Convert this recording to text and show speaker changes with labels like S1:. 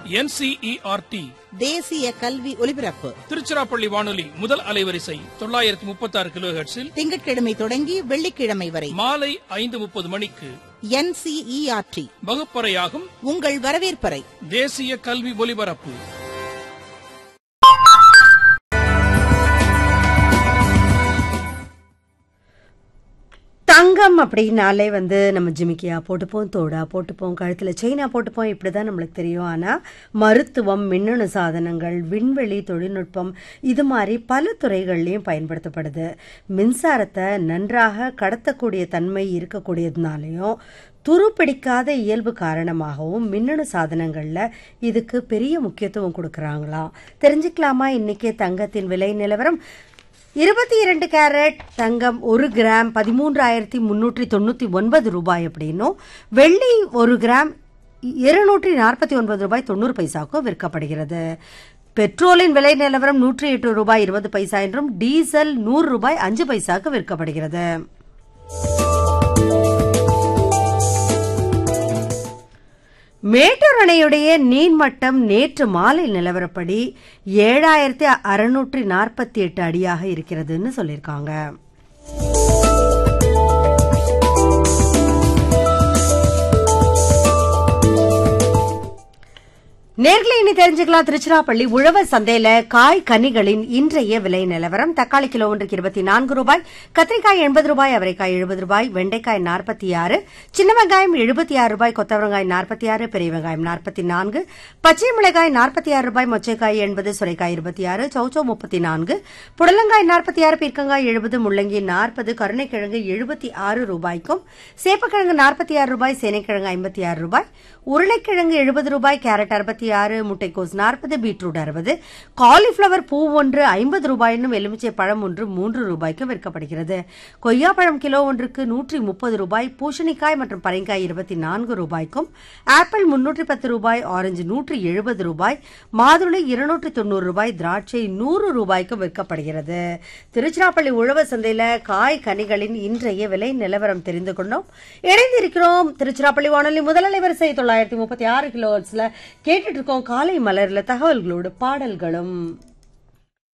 S1: NCERT
S2: தேசிய கல்வி ஒலிபரப்பு
S1: திருச்சிராப்பள்ளி வானொலி முதல் அலைவரிசை தொள்ளாயிரத்தி முப்பத்தி ஆறு கிலோ ஹெர்ட்ஸில்
S2: திங்கட்கிழமை தொடங்கி வெள்ளிக்கிழமை வரை
S1: மாலை ஐந்து முப்பது மணிக்கு
S2: என்சிஇஆர்டி
S1: வகுப்பறையாகும்
S2: உங்கள் வரவேற்பறை
S1: தேசிய கல்வி ஒலிபரப்பு
S3: தங்கம் அப்படின்னாலே வந்து நம்ம ஜிமிக்கியா போட்டுப்போம் தோடா போட்டுப்போம் கழுத்தில் செயினா போட்டுப்போம் இப்படி தான் நம்மளுக்கு தெரியும் ஆனால் மருத்துவம் மின்னணு சாதனங்கள் விண்வெளி தொழில்நுட்பம் இது மாதிரி பல துறைகள்லையும் பயன்படுத்தப்படுது மின்சாரத்தை நன்றாக கடத்தக்கூடிய தன்மை இருக்கக்கூடியதுனாலையும் துருப்பிடிக்காத இயல்பு காரணமாகவும் மின்னணு சாதனங்களில் இதுக்கு பெரிய முக்கியத்துவம் கொடுக்குறாங்களாம் தெரிஞ்சுக்கலாமா இன்னைக்கு தங்கத்தின் விலை நிலவரம் இருபத்தி இரண்டு கேரட் தங்கம் ஒரு கிராம் பதிமூன்றாயிரத்தி முன்னூற்றி தொண்ணூற்றி ஒன்பது ரூபாய் அப்படின்னும் வெள்ளி ஒரு கிராம் இருநூற்றி நாற்பத்தி ஒன்பது ரூபாய் தொண்ணூறு பைசாவுக்கும் விற்கப்படுகிறது பெட்ரோலின் விலை நிலவரம் நூற்றி எட்டு ரூபாய் இருபது பைசா என்றும் டீசல் நூறு ரூபாய் அஞ்சு பைசாவுக்கு விற்கப்படுகிறது மேட்டூர் அணையுடைய நீர்மட்டம் நேற்று மாலை நிலவரப்படி ஏழாயிரத்தி அறுநூற்றி நாற்பத்தி எட்டு அடியாக இருக்கிறதுன்னு சொல்லியிருக்காங்க நேர்களை இனி தெரிஞ்சுக்கலாம் திருச்சிராப்பள்ளி உழவர் சந்தையில காய் கனிகளின் இன்றைய விலை நிலவரம் தக்காளி கிலோ ஒன்றுக்கு இருபத்தி நான்கு ரூபாய் கத்திரிக்காய் எண்பது ரூபாய் அவரைக்காய் எழுபது ரூபாய் வெண்டைக்காய் நாற்பத்தி ஆறு சின்ன வெங்காயம் எழுபத்தி ஆறு ரூபாய் கொத்தவரங்காய் நாற்பத்தி ஆறு பெரிய வெங்காயம் நாற்பத்தி நான்கு பச்சை மிளகாய் நாற்பத்தி ஆறு ரூபாய் மொச்சைக்காய் எண்பது சுரைக்காய் இருபத்தி ஆறு சௌச்சோ முப்பத்தி நான்கு புடலங்காய் நாற்பத்தி ஆறு பீர்க்கங்காய் எழுபது முள்ளங்கி நாற்பது கருணைக்கிழங்கு எழுபத்தி ஆறு ரூபாய்க்கும் சேப்பக்கிழங்கு நாற்பத்தி ஆறு ரூபாய் சேனைக்கிழங்கு ஐம்பத்தி ஆறு ரூபாய் உருளைக்கிழங்கு எழுபது ரூபாய் கேரட் அறுபத்தி ஆறு முட்டைக்கோஸ் நாற்பது பீட்ரூட் அறுபது காலிஃபிளவர் பூ ஒன்று ஐம்பது ரூபாயினும் எலுமிச்சை பழம் ஒன்று மூன்று ரூபாய்க்கு விற்கப்படுகிறது கொய்யாப்பழம் கிலோ ஒன்றுக்கு நூற்றி முப்பது ரூபாய் பூசணிக்காய் மற்றும் பரைங்காய் இருபத்தி நான்கு ரூபாய்க்கும் ஆப்பிள் முன்னூற்றி பத்து ரூபாய் ஆரஞ்சு நூற்றி எழுபது ரூபாய் மாதுளை இருநூற்றி தொண்ணூறு ரூபாய் திராட்சை நூறு ரூபாய்க்கு விற்கப்படுகிறது திருச்சிராப்பள்ளி உழவர் சந்தையில காய் கனிகளின் இன்றைய விலை நிலவரம் தெரிந்து கொண்டோம் இணைந்திருக்கிறோம் திருச்சிராப்பள்ளி வானொலி முதல் அலைவரிசை தொள்ளாயிரத்தி முப்பத்தி ஆறு கிலோ கேட்டுட்டு இருக்கோம் காலை மலர்ல தகவல்களோடு பாடல்களும்